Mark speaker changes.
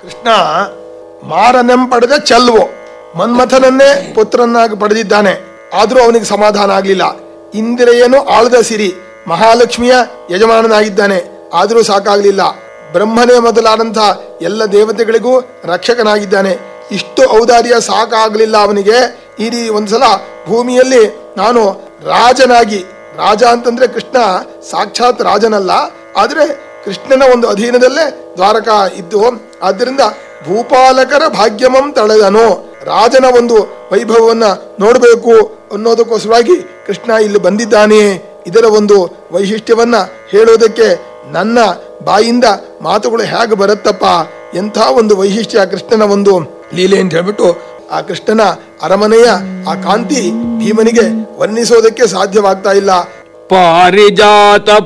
Speaker 1: ಕೃಷ್ಣ ಮಾರನೆಂಪಡೆದ ಚೆಲ್ವೋ ಮನ್ಮಥನನ್ನೇ ಪುತ್ರನಾಗಿ ಪಡೆದಿದ್ದಾನೆ ಆದ್ರೂ ಅವನಿಗೆ ಸಮಾಧಾನ ಆಗ್ಲಿಲ್ಲ ಇಂದ್ರಿಯನು ಆಳದ ಸಿರಿ ಮಹಾಲಕ್ಷ್ಮಿಯ ಯಜಮಾನನಾಗಿದ್ದಾನೆ ಆದರೂ ಸಾಕಾಗ್ಲಿಲ್ಲ ಬ್ರಹ್ಮನೇ ಮೊದಲಾದಂಥ ಎಲ್ಲ ದೇವತೆಗಳಿಗೂ ರಕ್ಷಕನಾಗಿದ್ದಾನೆ ಇಷ್ಟು ಔದಾರ್ಯ ಸಾಕಾಗ್ಲಿಲ್ಲ ಅವನಿಗೆ ಈ ರೀ ಒಂದ್ಸಲ ಭೂಮಿಯಲ್ಲಿ ನಾನು ರಾಜನಾಗಿ ರಾಜ ಅಂತಂದ್ರೆ ಕೃಷ್ಣ ಸಾಕ್ಷಾತ್ ರಾಜನಲ್ಲ ಆದ್ರೆ ಕೃಷ್ಣನ ಒಂದು ಅಧೀನದಲ್ಲೇ ದ್ವಾರಕ ಇದ್ದು ಆದ್ದರಿಂದ ಭೂಪಾಲಕರ ಭಾಗ್ಯಮಂ ತಳೆದನು ರಾಜನ ಒಂದು ವೈಭವವನ್ನ ನೋಡಬೇಕು ಅನ್ನೋದಕ್ಕೋಸ್ಕರವಾಗಿ ಕೃಷ್ಣ ಇಲ್ಲಿ ಬಂದಿದ್ದಾನೆ ಇದರ ಒಂದು ವೈಶಿಷ್ಟ್ಯವನ್ನ ಹೇಳೋದಕ್ಕೆ ನನ್ನ ಬಾಯಿಂದ ಮಾತುಗಳು ಹೇಗೆ ಬರುತ್ತಪ್ಪ ಎಂಥ ಒಂದು ವೈಶಿಷ್ಟ್ಯ ಕೃಷ್ಣನ ಒಂದು ಲೀಲೆ ಅಂತ ಹೇಳ್ಬಿಟ್ಟು ಆ ಕೃಷ್ಣನ ಅರಮನೆಯ ಆ ಕಾಂತಿ ಭೀಮನಿಗೆ ವರ್ಣಿಸೋದಕ್ಕೆ ಸಾಧ್ಯವಾಗ್ತಾ ಇಲ್ಲ
Speaker 2: ಪಾರಿಜಾತ